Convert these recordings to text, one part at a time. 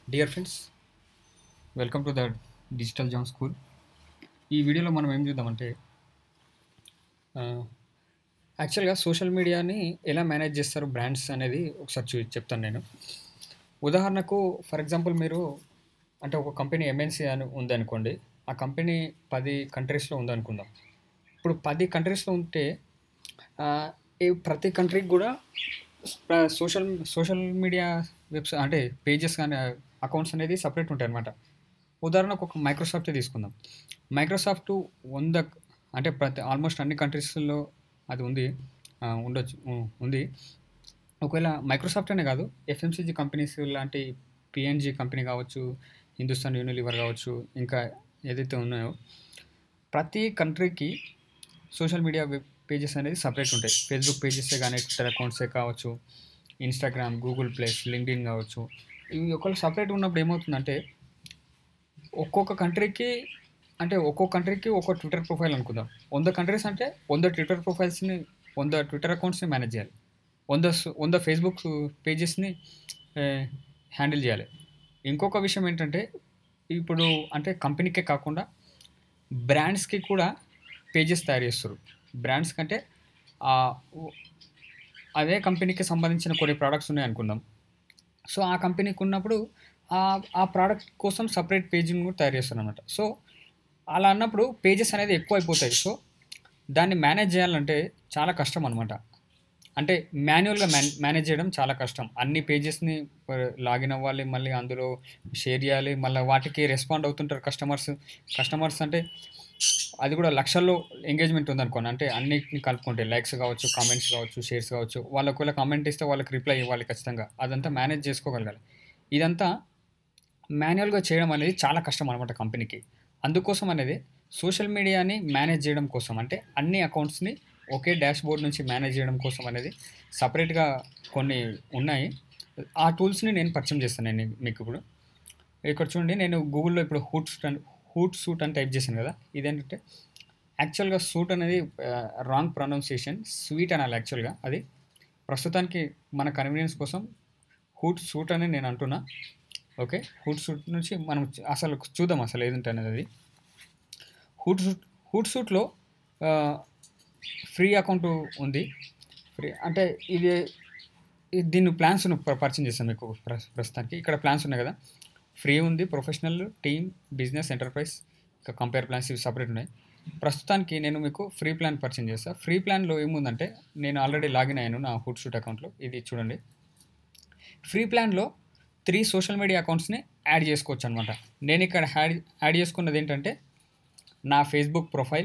Dear friends welcome to the digital zone school ఈ వీడియోలో మనం ఏం చూద్దామంటే యాక్చువల్గా సోషల్ మీడియాని ఎలా మేనేజ్ చేస్తారు బ్రాండ్స్ అనేది ఒకసారి చూ చెప్తాను నేను ఉదాహరణకు ఫర్ ఎగ్జాంపుల్ మీరు అంటే ఒక కంపెనీ ఎంఎన్సీ అని ఉందనుకోండి ఆ కంపెనీ పది కంట్రీస్లో ఉందనుకుందాం ఇప్పుడు పది కంట్రీస్లో ఉంటే ఆ, ఈ ప్రతి కంట్రీకి కూడా సోషల్ సోషల్ మీడియా వెబ్సైట్ అంటే పేజెస్ కానీ అకౌంట్స్ అనేది సపరేట్ ఉంటాయి అనమాట ఉదాహరణకు ఒక మైక్రోసాఫ్ట్ తీసుకుందాం మైక్రోసాఫ్ట్ వంద అంటే ప్రతి ఆల్మోస్ట్ అన్ని కంట్రీస్లో అది ఉంది ఆ, ఉండొచ్చు ఉ- ఉంది ఒకవేళ మైక్రోసాఫ్ట్ అనే కాదు ఎఫ్ఎంసీజీ కంపెనీస్ లాంటి పిఎన్జీ కంపెనీ కావచ్చు హిందుస్థాన్ యూనిలివర్ కావచ్చు ఇంకా ఏదైతే ఉన్నాయో ప్రతి కంట్రీకి సోషల్ మీడియా వెబ్ పేజెస్ అనేది సపరేట్ ఉంటాయి ఫేస్బుక్ పేజెసే కానీ ట్విట్టర్ అకౌంట్సే కావచ్చు ఇన్స్టాగ్రామ్ గూగుల్ ప్లస్ లింక్డ్ఇన్ కావచ్చు ఇవి ఒకవేళ సపరేట్ ఉన్నప్పుడు ఏమవుతుందంటే ఒక్కొక్క కంట్రీకి అంటే ఒక్కొక్క కంట్రీకి ఒక్కో ట్విట్టర్ ప్రొఫైల్ అనుకుందాం వంద కంట్రీస్ అంటే వంద ట్విట్టర్ ప్రొఫైల్స్ని వంద ట్విట్టర్ అకౌంట్స్ని మేనేజ్ చేయాలి వంద స్- వంద ఫేస్బుక్ పేజెస్ని హ్యాండిల్ చేయాలి ఇంకొక విషయం ఏంటంటే ఇప్పుడు అంటే కంపెనీకే కాకుండా బ్రాండ్స్కి కూడా పేజెస్ తయారు చేస్తారు బ్రాండ్స్ కంటే ఆ ఉ- అదే కంపెనీకి సంబంధించిన కొన్ని ప్రోడక్ట్స్ ఉన్నాయి అనుకుందాం సో ఆ కంపెనీకి ఉన్నప్పుడు ఆ ఆ ప్రోడక్ట్ కోసం సపరేట్ పేజీని కూడా తయారు చేస్తారు అనమాట సో అలా అన్నప్పుడు పేజెస్ అనేది ఎక్కువ అయిపోతాయి సో దాన్ని మేనేజ్ చేయాలంటే చాలా కష్టం అనమాట అంటే మాన్యువల్గా మ్యాన్ మేనేజ్ చేయడం చాలా కష్టం అన్ని పేజెస్ని లాగిన్ అవ్వాలి మళ్ళీ అందులో షేర్ చేయాలి మళ్ళీ వాటికి రెస్పాండ్ అవుతుంటారు కస్టమర్స్ కస్టమర్స్ అంటే అది కూడా లక్షల్లో ఎంగేజ్మెంట్ ఉందనుకోండి అంటే అన్నిటిని కలుపుకుంటే లైక్స్ కావచ్చు కామెంట్స్ కావచ్చు షేర్స్ కావచ్చు వాళ్ళకి ఒకవేళ కామెంట్ ఇస్తే వాళ్ళకి రిప్లై ఇవ్వాలి ఖచ్చితంగా అదంతా మేనేజ్ చేసుకోగలగాలి ఇదంతా మాన్యువల్గా చేయడం అనేది చాలా కష్టం అనమాట కంపెనీకి అందుకోసం అనేది సోషల్ మీడియాని మేనేజ్ చేయడం కోసం అంటే అన్ని అకౌంట్స్ని ఒకే డాష్ బోర్డ్ నుంచి మేనేజ్ చేయడం కోసం అనేది సపరేట్గా కొన్ని ఉన్నాయి ఆ టూల్స్ని నేను పరిచయం చేస్తాను నేను మీకు ఇప్పుడు ఇక్కడ చూడండి నేను గూగుల్లో ఇప్పుడు హూట్ సూట్ అని హూట్ సూట్ అని టైప్ చేశాను కదా ఇదేంటంటే యాక్చువల్గా సూట్ అనేది రాంగ్ ప్రొనౌన్సియేషన్ స్వీట్ అనాలి యాక్చువల్గా అది ప్రస్తుతానికి మన కన్వీనియన్స్ కోసం హూట్ సూట్ అని నేను అంటున్నా ఓకే హూట్ సూట్ నుంచి మనం చ- అసలు చూద్దాం అసలు ఏది ఉంటుంది అనేది హూట్ సూట్ హూట్ సూట్లో ఫ్రీ అకౌంట్ ఉంది ఫ్రీ అంటే ఇది ఇది దీన్ని ప్లాన్స్ పరిచయం చేస్తాను మీకు ప్ర- ప్రస్తుతానికి ఇక్కడ ప్లాన్స్ ఉన్నాయి కదా ఫ్రీ ఉంది ప్రొఫెషనల్ టీమ్ బిజినెస్ ఎంటర్ప్రైజ్ ఇంకా కంపేర్ ప్లాన్స్ ఇవి సపరేట్ ఉన్నాయి ప్రస్తుతానికి నేను మీకు ఫ్రీ ప్లాన్ పరిచయం చేస్తాను ఫ్రీ ప్లాన్లో ఏముందంటే నేను ఆల్రెడీ లాగిన్ అయ్యాను నా హుడ్ షూట్ అకౌంట్లో ఇది చూడండి ఫ్రీ ప్లాన్లో త్రీ సోషల్ మీడియా అకౌంట్స్ని యాడ్ చేసుకోవచ్చు అనమాట నేను ఇక్కడ యాడ్ యాడ్ చేసుకున్నది ఏంటంటే నా ఫేస్బుక్ ప్రొఫైల్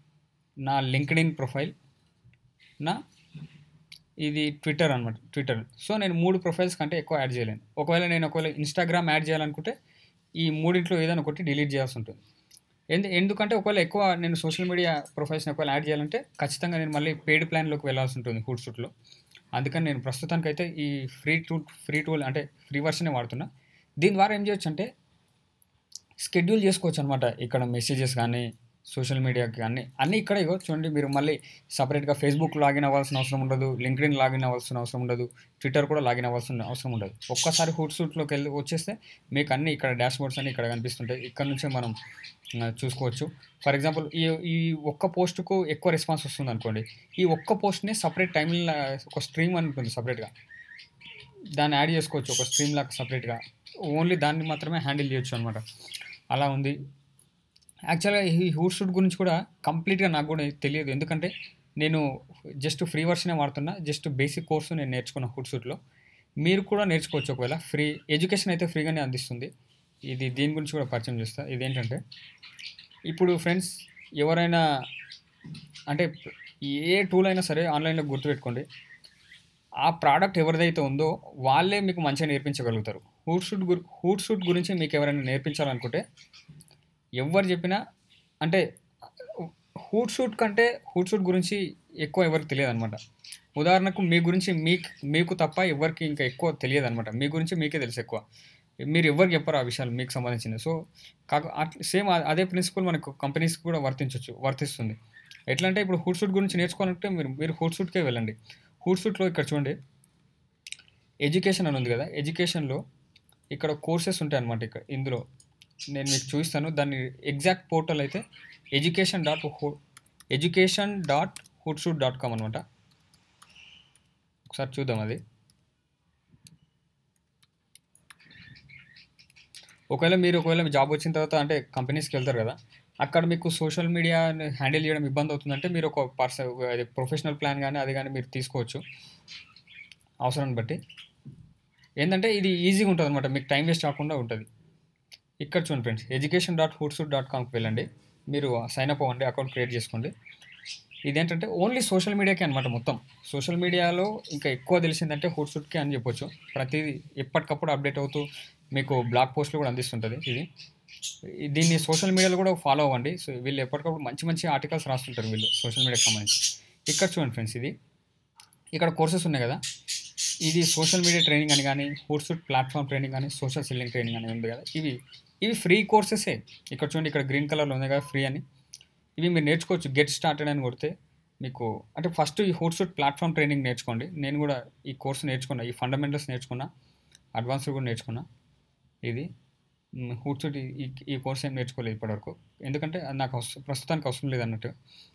నా లింక్డ్ఇన్ ప్రొఫైల్ నా ఇది ట్విట్టర్ అనమాట ట్విట్టర్ సో నేను మూడు ప్రొఫైల్స్ కంటే ఎక్కువ యాడ్ చేయలేను ఒకవేళ నేను ఒకవేళ ఇన్స్టాగ్రామ్ యాడ్ చేయాలనుకుంటే ఈ మూడింట్లో ఏదైనా ఒకటి డిలీట్ చేయాల్సి ఉంటుంది ఎందు ఎందుకంటే ఒకవేళ ఎక్కువ నేను సోషల్ మీడియా ప్రొఫైల్స్ని ఒకవేళ యాడ్ చేయాలంటే ఖచ్చితంగా నేను మళ్ళీ పెయిడ్ ప్లాన్లోకి వెళ్ళాల్సి ఉంటుంది హూట్ సూట్లో అందుకని నేను ప్రస్తుతానికి అయితే ఈ ఫ్రీ టూల్ ఫ్రీ టూల్ అంటే ఫ్రీ వర్షనే వాడుతున్నా దీని ద్వారా ఏం చేయొచ్చు అంటే స్కెడ్యూల్ చేసుకోవచ్చు అనమాట ఇక్కడ మెసేజెస్ కానీ సోషల్ మీడియాకి అన్ని అన్నీ ఇక్కడ ఇగో చూడండి మీరు మళ్ళీ సపరేట్గా ఫేస్బుక్ లాగిన్ అవ్వాల్సిన అవసరం ఉండదు లింక్డ్ఇన్ లాగిన్ అవ్వాల్సిన అవసరం ఉండదు ట్విట్టర్ కూడా లాగిన్ అవ్వాల్సిన అవసరం ఉండదు ఒక్కసారి హుడ్ సూట్లోకి వెళ్ళి వచ్చేస్తే మీకు అన్ని ఇక్కడ డాష్ బోర్డ్స్ అన్ని ఇక్కడ కనిపిస్తుంటాయి ఇక్కడ నుంచే మనం ఆ, చూసుకోవచ్చు ఫర్ ఎగ్జాంపుల్ ఈ ఈ ఒక్క పోస్ట్కు ఎక్కువ రెస్పాన్స్ వస్తుంది అనుకోండి ఈ ఒక్క పోస్ట్ని సపరేట్ టైంలో ఒక స్ట్రీమ్ అని ఉంటుంది సపరేట్గా దాన్ని యాడ్ చేసుకోవచ్చు ఒక స్ట్రీమ్ లాగా సపరేట్గా ఓన్లీ దాన్ని మాత్రమే హ్యాండిల్ చేయొచ్చు అనమాట అలా ఉంది యాక్చువల్గా ఈ హూట్ షూట్ గురించి కూడా కంప్లీట్గా నాకు కూడా తెలియదు ఎందుకంటే నేను జస్ట్ ఫ్రీ వర్షనే వాడుతున్నా జస్ట్ బేసిక్ కోర్సు నేను నేర్చుకున్న హూట్ షూట్లో మీరు కూడా నేర్చుకోవచ్చు ఒకవేళ ఫ్రీ ఎడ్యుకేషన్ అయితే ఫ్రీగానే అందిస్తుంది ఇది దీని గురించి కూడా పరిచయం చేస్తా ఇదేంటంటే ఇప్పుడు ఫ్రెండ్స్ ఎవరైనా అంటే ఏ టూల్ అయినా సరే ఆన్లైన్లో గుర్తుపెట్టుకోండి ఆ ప్రోడక్ట్ ఎవరిదైతే ఉందో వాళ్ళే మీకు మంచిగా నేర్పించగలుగుతారు హూట్ షూట్ గురి హూట్ షూట్ గురించి మీకు ఎవరైనా నేర్పించాలనుకుంటే ఎవరు చెప్పినా అంటే హూట్ షూట్ కంటే హూట్ షూట్ గురించి ఎక్కువ ఎవరికి తెలియదు అనమాట ఉదాహరణకు మీ గురించి మీకు మీకు తప్ప ఎవరికి ఇంకా ఎక్కువ తెలియదు అనమాట మీ గురించి మీకే తెలుసు ఎక్కువ మీరు ఎవరికి చెప్పరు ఆ విషయాలు మీకు సంబంధించింది సో కాక అట్లా సేమ్ అదే ప్రిన్సిపల్ మనకు కంపెనీస్కి కూడా వర్తించవచ్చు వర్తిస్తుంది ఎట్లా అంటే ఇప్పుడు హూట్ షూట్ గురించి నేర్చుకోవాలంటే మీరు మీరు హూట్ షూట్కే వెళ్ళండి హూట్ షూట్లో ఇక్కడ చూడండి ఎడ్యుకేషన్ అని ఉంది కదా ఎడ్యుకేషన్లో ఇక్కడ కోర్సెస్ ఉంటాయి అనమాట ఇక్కడ ఇందులో నేను మీకు చూపిస్తాను దాని ఎగ్జాక్ట్ పోర్టల్ అయితే education dot education dot Hootsuite dot com అనమాట ఒకసారి చూద్దాం అది ఒకవేళ మీరు ఒకవేళ జాబ్ వచ్చిన తర్వాత అంటే కంపెనీస్కి వెళ్తారు కదా అక్కడ మీకు సోషల్ మీడియా హ్యాండిల్ చేయడం ఇబ్బంది అవుతుందంటే మీరు ఒక పర్సన్ అది ప్రొఫెషనల్ ప్లాన్ కానీ అది కానీ మీరు తీసుకోవచ్చు అవసరాన్ని బట్టి ఏంటంటే ఇది ఈజీగా ఉంటుంది అనమాట మీకు టైం వేస్ట్ కాకుండా ఉంటుంది ఇక్కడ చూడండి friends education dot Hootsuite dot కామ్కి వెళ్ళండి మీరు సైన్ అప్ అవ్వండి అకౌంట్ క్రియేట్ చేసుకోండి ఇదేంటంటే ఓన్లీ సోషల్ మీడియాకే అనమాట మొత్తం సోషల్ మీడియాలో ఇంకా ఎక్కువ తెలిసిందంటే హుడ్సూట్కే అని చెప్పొచ్చు ప్రతిదీ ఎప్పటికప్పుడు అప్డేట్ అవుతూ మీకు బ్లాగ్ పోస్ట్లు కూడా అందిస్తుంటుంది ఇది ఈ- దీన్ని సోషల్ మీడియాలో కూడా ఫాలో అవ్వండి సో వీళ్ళు ఎప్పటికప్పుడు మంచి మంచి ఆర్టికల్స్ రాస్తుంటారు వీళ్ళు సోషల్ మీడియాకి సంబంధించి ఇక్కడ చూడండి ఫ్రెండ్స్ ఇది ఇక్కడ కోర్సెస్ ఉన్నాయి కదా ఇది సోషల్ మీడియా ట్రైనింగ్ అని కానీ హుడ్సూట్ ప్లాట్ఫామ్ ట్రైనింగ్ కానీ సోషల్ సెల్లింగ్ ట్రైనింగ్ అని ఉంది కదా ఇవి ఇవి ఫ్రీ కోర్సెసే ఇక్కడ చూడండి ఇక్కడ గ్రీన్ కలర్లో ఉంది కదా ఫ్రీ అని ఇవి మీరు నేర్చుకోవచ్చు గెట్ స్టార్టెడ్ అని కొడితే మీకు అంటే ఫస్ట్ ఈ హుడ్సూట్ ప్లాట్ఫామ్ ట్రైనింగ్ నేర్చుకోండి నేను కూడా ఈ కోర్స్ నేర్చుకున్నా ఈ ఫండమెంటల్స్ నేర్చుకున్నా అడ్వాన్స్డ్ కూడా నేర్చుకున్నా ఇది హుడ్సూట్ ఈ ఈ కోర్స్ ఏం నేర్చుకోలేదు ఇప్పటివరకు ఎందుకంటే అది నాకు అవస- ప్రస్తుతానికి అవసరం లేదు అన్నట్టు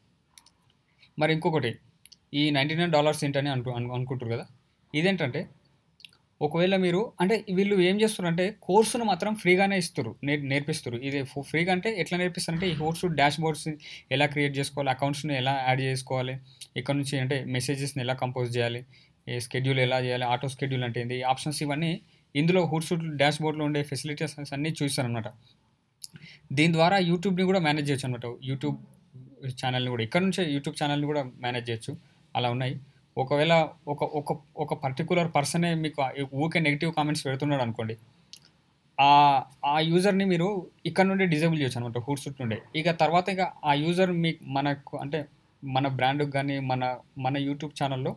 మరి ఇంకొకటి ఈ నైంటీ నైన్ డాలర్స్ ఏంటని అనుకు అను- అనుకుంటారు కదా ఇదేంటంటే ఒకవేళ మీరు అంటే వీళ్ళు ఏం చేస్తారంటే కోర్సును మాత్రం ఫ్రీగానే ఇస్తారు నేర్ నేర్పిస్తారు ఇది ఫు- ఫ్రీగా అంటే ఎట్లా నేర్పిస్తారంటే ఈ కోర్సు డాష్ బోర్డ్స్ ఎలా క్రియేట్ చేసుకోవాలి అకౌంట్స్ని ఎలా యాడ్ చేసుకోవాలి ఇక్కడ నుంచి అంటే మెసేజెస్ని ఎలా కంపోజ్ చేయాలి ఏ స్కెడ్యూల్ ఎలా చేయాలి ఆటో స్కెడ్యూల్ అంటే ఏంది ఆప్షన్స్ ఇవన్నీ ఇందులో హుడ్సూట్ డాష్ బోర్డ్లో ఉండే ఫెసిలిటీస్ అన్నీ చూస్తారనమాట దీని ద్వారా యూట్యూబ్ని కూడా మేనేజ్ చేయొచ్చు అనమాట యూట్యూబ్ ఛానల్ని కూడా ఇక్కడ నుంచే యూట్యూబ్ ఛానల్ని కూడా మేనేజ్ చేయొచ్చు అలా ఉన్నాయి ఒకవేళ ఒక ఒక ఒక పర్టికులర్ పర్సనే మీకు ఆ- ఊకే నెగిటివ్ కామెంట్స్ పెడుతున్నాడు అనుకోండి ఆ ఆ యూజర్ని మీరు ఇక్కడ నుండి డిజేబుల్ చేయొచ్చు అనమాట హూడ్సూట్ నుండి ఇక తర్వాత ఇక ఆ యూజర్ మీ మనకు అంటే మన బ్రాండ్కి కానీ మన మన యూట్యూబ్ ఛానల్లో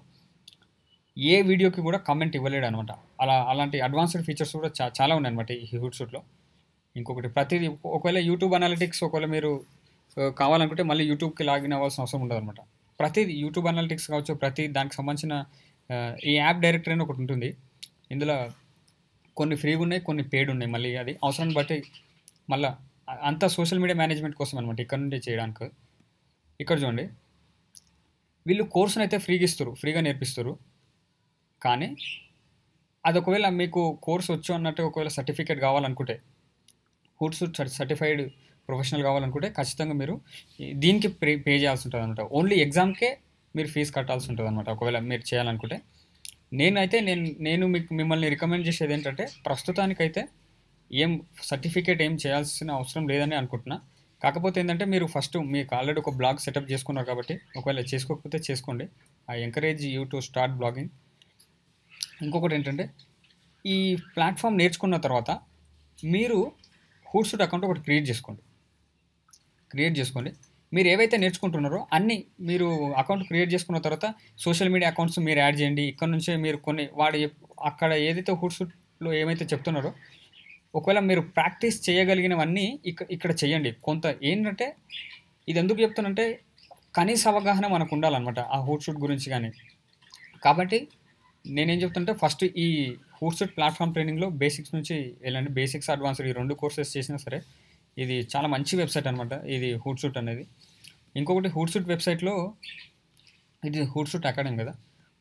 ఏ వీడియోకి కూడా కమెంట్ ఇవ్వలేడు అనమాట అలా అలాంటి అడ్వాన్స్డ్ ఫీచర్స్ కూడా చా చాలా ఉన్నాయి అనమాట ఈ హుడ్సూట్లో ఇంకొకటి ప్రతిదీ ఒకవేళ యూట్యూబ్ అనాలిటిక్స్ ఒకవేళ మీరు ఆ, కావాలనుకుంటే మళ్ళీ యూట్యూబ్కి లాగిన్ అవ్వాల్సిన అవసరం ఉండదు అనమాట ప్రతిదీ యూట్యూబ్ అనాలిటిక్స్ కావచ్చు ప్రతి దానికి సంబంధించిన ఆ, ఈ యాప్ డైరెక్టరీ అని ఒకటి ఉంటుంది ఇందులో కొన్ని ఫ్రీగా ఉన్నాయి కొన్ని పెయిడ్ ఉన్నాయి మళ్ళీ అది అవసరాన్ని బట్టి మళ్ళీ అంతా సోషల్ మీడియా మేనేజ్మెంట్ కోసం అనమాట ఇక్కడ నుండి చేయడానికి ఇక్కడ చూడండి వీళ్ళు కోర్సును అయితే ఫ్రీగా ఇస్తారు ఫ్రీగా నేర్పిస్తారు కానీ అది ఒకవేళ మీకు కోర్స్ వచ్చు అన్నట్టు ఒకవేళ సర్టిఫికేట్ కావాలనుకుంటే హుడ్స్ సర్టిఫైడ్ ప్రొఫెషనల్ కావాలనుకుంటే ఖచ్చితంగా మీరు ఈ- దీనికి పే పే చేయాల్సి ఉంటుంది అనమాట ఓన్లీ ఎగ్జామ్కే మీరు ఫీజు కట్టాల్సి ఉంటుంది అనమాట ఒకవేళ మీరు చేయాలనుకుంటే నేనైతే నేను నేను మీకు మిమ్మల్ని రికమెండ్ చేసేది ఏంటంటే ప్రస్తుతానికైతే ఏం సర్టిఫికేట్ ఏం చేయాల్సిన అవసరం లేదని అనుకుంటున్నా కాకపోతే ఏంటంటే మీరు ఫస్ట్ మీకు ఆల్రెడీ ఒక బ్లాగ్ సెటప్ చేసుకున్నారు కాబట్టి ఒకవేళ చేసుకోకపోతే చేసుకోండి I encourage you to start blogging ఇంకొకటి ఏంటంటే ఈ ప్లాట్ఫామ్ నేర్చుకున్న తర్వాత మీరు హూడ్సూట్ అకౌంట్ ఒకటి క్రియేట్ చేసుకోండి క్రియేట్ చేసుకోండి మీరు ఏవైతే నేర్చుకుంటున్నారో అన్నీ మీరు అకౌంట్ క్రియేట్ చేసుకున్న తర్వాత సోషల్ మీడియా అకౌంట్స్ మీరు యాడ్ చేయండి ఇక్కడ నుంచే మీరు కొన్ని వాడు ఎప్- అక్కడ ఏదైతే హుడ్సూట్లో ఏమైతే చెప్తున్నారో ఒకవేళ మీరు ప్రాక్టీస్ చేయగలిగినవన్నీ ఇక్కడ ఇక్కడ చేయండి కొంత ఏంటంటే ఇది ఎందుకు చెప్తానంటే కనీస అవగాహన మనకు ఉండాలన్నమాట ఆ హుడ్సూట్ గురించి కానీ కాబట్టి నేనేం చెప్తుంటే ఫస్ట్ ఈ హూట్సెట్ ప్లాట్ఫామ్ ట్రైనింగ్లో బేసిక్స్ నుంచి వెళ్ళండి బేసిక్స్ అడ్వాన్స్డ్ ఈ రెండు కోర్సెస్ చేసినా సరే ఇది చాలా మంచి వెబ్సైట్ అనమాట ఇది హూట్సూట్ అనేది ఇంకొకటి హూట్సూట్ వెబ్సైట్లో ఇది హూట్సూట్ అకాడమీ కదా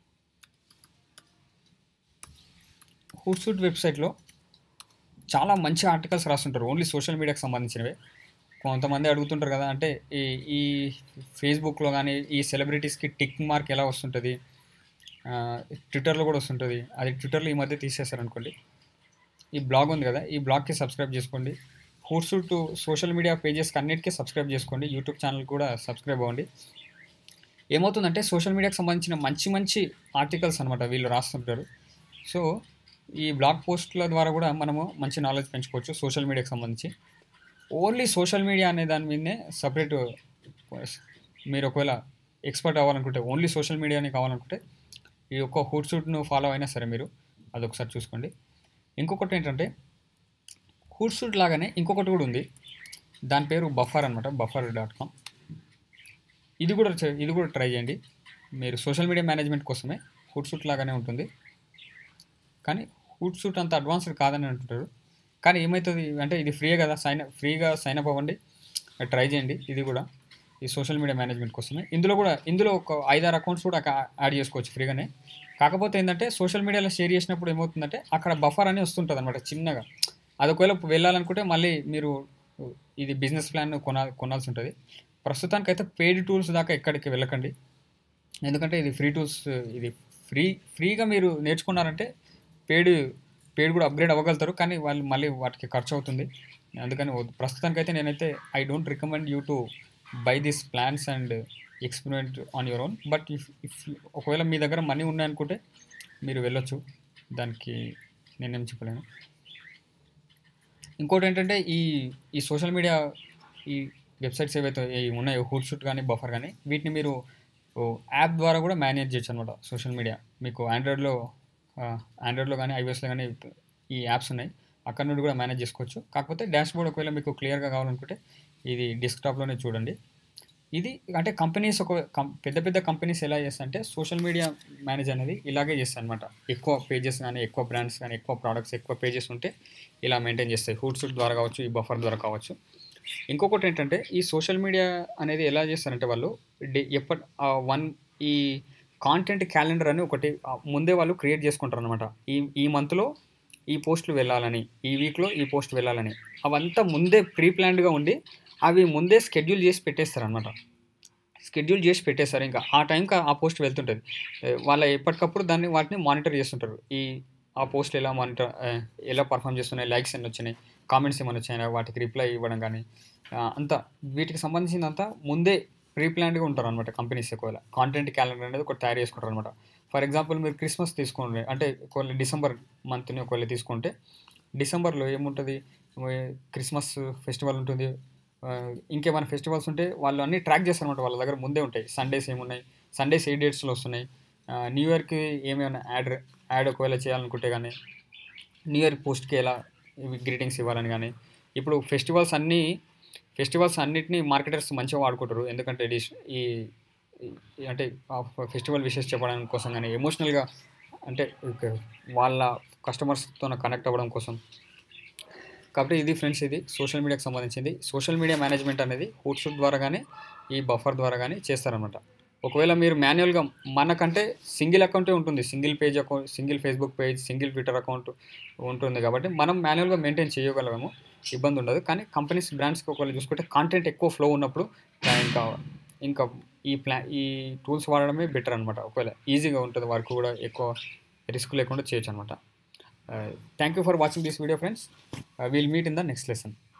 హూట్సూట్ వెబ్సైట్లో చాలా మంచి ఆర్టికల్స్ రాస్తుంటారు ఓన్లీ సోషల్ మీడియాకి సంబంధించినవే కొంతమంది అడుగుతుంటారు కదా అంటే ఈ ఈ ఫేస్బుక్లో కానీ ఈ సెలబ్రిటీస్కి టిక్ మార్క్ ఎలా వస్తుంటుంది ఆ, ట్విట్టర్లో కూడా వస్తుంటుంది అది ట్విట్టర్లో ఈ మధ్య తీసేశారు అనుకోండి ఈ బ్లాగ్ ఉంది కదా ఈ బ్లాగ్కి సబ్స్క్రైబ్ చేసుకోండి హూట్స్ టు సోషల్ మీడియా పేజెస్కి అన్నిటికీ సబ్స్క్రైబ్ చేసుకోండి యూట్యూబ్ ఛానల్ కూడా సబ్స్క్రైబ్ అవ్వండి ఏమవుతుందంటే సోషల్ మీడియాకి సంబంధించిన మంచి మంచి ఆర్టికల్స్ అనమాట వీళ్ళు రాస్తుంటారు సో ఈ బ్లాగ్ పోస్ట్ల ద్వారా కూడా మనము మంచి నాలెడ్జ్ పెంచుకోవచ్చు సోషల్ మీడియాకి సంబంధించి ఓన్లీ సోషల్ మీడియా అనే దాని మీదనే సపరేట్ మీరు ఒకవేళ ఎక్స్పర్ట్ అవ్వాలనుకుంటే ఓన్లీ సోషల్ మీడియాని కావాలనుకుంటే ఈ యొక్క హూట్సూట్ను ఫాలో అయినా సరే మీరు అదొకసారి చూసుకోండి ఇంకొకటి ఏంటంటే హూట్సూట్ లాగానే ఇంకొకటి కూడా ఉంది దాని పేరు బఫర్ అనమాట బఫర్ డాట్ కామ్ ఇది కూడా చే- ఇది కూడా ట్రై చేయండి మీరు సోషల్ మీడియా మేనేజ్మెంట్ కోసమే హుడ్సూట్ లాగానే ఉంటుంది కానీ హూట్ సూట్ అంత అడ్వాన్స్డ్ కాదని అంటుంటారు కానీ ఏమవుతుంది అంటే ఇది ఫ్రీయే కదా సైన్ ఫ్రీగా సైన్ అప్ అవ్వండి ట్రై చేయండి ఇది కూడా ఈ సోషల్ మీడియా మేనేజ్మెంట్ కోసమే ఇందులో కూడా ఇందులో ఒక ఐదారు అకౌంట్స్ కూడా అక్క- యాడ్ చేసుకోవచ్చు ఫ్రీగానే కాకపోతే ఏంటంటే సోషల్ మీడియాలో షేర్ చేసినప్పుడు ఏమవుతుందంటే అక్కడ బఫర్ అని వస్తుంటుంది అనమాట చిన్నగా అది ఒకవేళ వెళ్ళాలనుకుంటే మళ్ళీ మీరు ఇది బిజినెస్ ప్లాన్ కొనా కొనాల్సి ఉంటుంది ప్రస్తుతానికైతే పెయిడ్ టూల్స్ దాకా ఎక్కడికి వెళ్ళకండి ఎందుకంటే ఇది ఫ్రీ టూల్స్ ఇది ఫ్రీ ఫ్రీగా మీరు నేర్చుకున్నారంటే పేడ్ పేడ్ కూడా అప్గ్రేడ్ అవ్వగలుగుతారు కానీ వాళ్ళు మళ్ళీ వాటికి ఖర్చు అవుతుంది అందుకని వద్దు. ప్రస్తుతానికైతే నేనైతే I don't recommend you to buy this plans and experiment on your own but if if ఒకవేళ మీ దగ్గర మనీ ఉన్నాయనుకుంటే మీరు వెళ్ళొచ్చు దానికి నేనేం చెప్పలేను ఇంకోటి ఏంటంటే ఈ ఈ సోషల్ మీడియా ఈ వెబ్సైట్స్ ఏవైతే ఈ ఉన్నాయో హుడ్ షూట్ కానీ బఫర్ కానీ వీటిని మీరు ఓ యాప్ ద్వారా కూడా మేనేజ్ చేయొచ్చు అనమాట సోషల్ మీడియా మీకు ఆండ్రాయిడ్లో ఆండ్రాయిడ్లో కానీ ఐఓఎస్లో కానీ ఈ యాప్స్ ఉన్నాయి అక్కడ నుండి కూడా మేనేజ్ చేసుకోవచ్చు కాకపోతే డాష్ బోర్డ్ ఒకవేళ మీకు క్లియర్గా కావాలనుకుంటే ఇది డెస్క్టాప్లోనే చూడండి ఇది అంటే కంపెనీస్ ఒక కం- పెద్ద పెద్ద కంపెనీస్ ఎలా చేస్తాయంటే సోషల్ మీడియా మేనేజ్ అనేది ఇలాగే చేస్తాయి అనమాట ఎక్కువ పేజెస్ కానీ ఎక్కువ బ్రాండ్స్ కానీ ఎక్కువ ప్రోడక్ట్స్ ఎక్కువ పేజెస్ ఉంటే ఇలా మెయింటైన్ చేస్తాయి హూట్ సూట్ ద్వారా కావచ్చు ఈ బఫర్ ద్వారా కావచ్చు ఇంకొకటి ఏంటంటే ఈ సోషల్ మీడియా అనేది ఎలా చేస్తారంటే వాళ్ళు డే ఎప్పటి వన్ ఈ కాంటెంట్ క్యాలెండర్ అని ఒకటి ఆ, ముందే వాళ్ళు క్రియేట్ చేసుకుంటారు అనమాట ఈ ఈ మంత్లో ఈ పోస్టులు వెళ్ళాలని ఈ వీక్లో ఈ పోస్ట్ వెళ్ళాలని అవంతా ముందే ప్రీ ప్లాన్డ్గా ఉండి అవి ముందే షెడ్యూల్ చేసి పెట్టేస్తారు అనమాట షెడ్యూల్ చేసి పెట్టేస్తారు ఇంకా ఆ టైంకి ఆ పోస్ట్ వెళ్తుంటుంది ఏ, వాళ్ళ ఎప్పటికప్పుడు దాన్ని వాటిని మానిటర్ చేస్తుంటారు ఈ ఆ పోస్ట్లు ఎలా మానిటర్ ఎలా పర్ఫామ్ చేస్తున్నాయి లైక్స్ ఎన్ని వచ్చినాయి కామెంట్స్ ఏమైనా వచ్చాయి వాటికి రిప్లై ఇవ్వడం కానీ ఆ, అంతా వీటికి సంబంధించిందంతా ముందే ప్రీ ప్లాన్డ్గా ఉంటారు అనమాట కంపెనీస్ ఒకవేళ కాంటెంట్ క్యాలెండర్ అనేది ఒకటి తయారు చేసుకుంటారు అనమాట ఫర్ ఎగ్జాంపుల్ మీరు క్రిస్మస్ తీసుకోండి అంటే ఒకవేళ డిసెంబర్ మంత్ని ఒకవేళ తీసుకుంటే డిసెంబర్లో ఏముంటుంది ఏ, క్రిస్మస్ ఫెస్టివల్ ఉంటుంది ఆ, ఇంకేమైనా ఫెస్టివల్స్ ఉంటే వాళ్ళు అన్ని ట్రాక్ చేస్తారు అనమాట వాళ్ళ దగ్గర ముందే ఉంటాయి సండేస్ ఏమున్నాయి సండేస్ ఏ డేట్స్లో వస్తున్నాయి ఆ, న్యూ ఇయర్కి ఏమైనా యాడ్ యాడ్ ఒకవేళ చేయాలనుకుంటే కానీ న్యూ ఇయర్ పోస్ట్కి ఎలా గ్రీటింగ్స్ ఇవ్వాలని కానీ ఇప్పుడు ఫెస్టివల్స్ అన్నీ ఫెస్టివల్స్ అన్నిటినీ మార్కెటర్స్ మంచిగా వాడుకుంటారు ఎందుకంటే డిష్ ఈ ఈ- అంటే ఫెస్టివల్ విషెస్ చెప్పడం కోసం కానీ ఎమోషనల్గా అంటే ఇక వాళ్ళ కస్టమర్స్తో కనెక్ట్ అవ్వడం కోసం కాబట్టి ఇది ఫ్రెండ్స్ ఇది సోషల్ మీడియాకి సంబంధించింది సోషల్ మీడియా మేనేజ్మెంట్ అనేది హూట్సూట్ ద్వారా కానీ ఈ బఫర్ ద్వారా కానీ చేస్తారనమాట ఒకవేళ మీరు మాన్యువల్గా మనకంటే సింగిల్ అకౌంటే ఉంటుంది single page account single Facebook page single Twitter account ఉంటుంది కాబట్టి మనం మాన్యువల్గా మెయింటైన్ చేయగలము ఇబ్బంది ఉండదు కానీ కంపెనీస్ బ్రాండ్స్కి ఒకవేళ చూసుకుంటే కాంటెంట్ ఎక్కువ ఫ్లో ఉన్నప్పుడు ఆ, ఇంకా ఇంకా ఈ ప్లా ఈ టూల్స్ వాడడమే బెటర్ అనమాట ఒకవేళ ఈజీగా ఉంటుంది వర్క్ కూడా ఎక్కువ రిస్క్ లేకుండా చేయొచ్చు అనమాట thank you for watching this video friends will meet in the next lesson